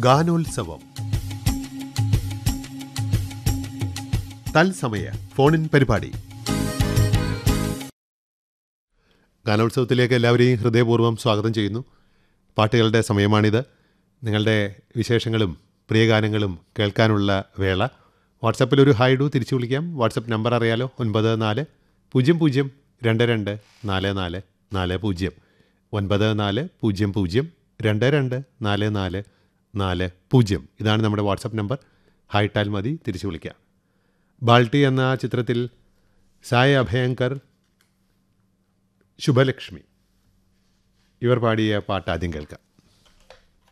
ഗാനോത്സവം തത്സമയ ഫോണിൻ പരിപാടി ഗാനോത്സവത്തിലേക്ക് എല്ലാവരെയും ഹൃദയപൂർവ്വം സ്വാഗതം ചെയ്യുന്നു പാട്ടുകളുടെ സമയമാണിത് നിങ്ങളുടെ വിശേഷങ്ങളും പ്രിയ ഗാനങ്ങളും കേൾക്കാനുള്ള വേള വാട്സപ്പിൽ ഒരു ഹായ് ഡു തിരിച്ചു വിളിക്കാം വാട്സപ്പ് നമ്പർ അറിയാലോ ഒൻപത് നാല് പൂജ്യം പൂജ്യം രണ്ട് രണ്ട് നാല് നാല് നാല് പൂജ്യം ഒൻപത് നാല് പൂജ്യം പൂജ്യം രണ്ട് രണ്ട് നാല് നാല് നാല് പൂജ്യം ഇതാണ് നമ്മുടെ വാട്സപ്പ് നമ്പർ ഹായ് ടാൽ മതി തിരിച്ചു വിളിക്കാം ബാൾട്ടി എന്ന ചിത്രത്തിൽ സായ് അഭയങ്കർ ശുഭലക്ഷ്മി ഇവർ പാടിയ പാട്ട് ആദ്യം കേൾക്കാം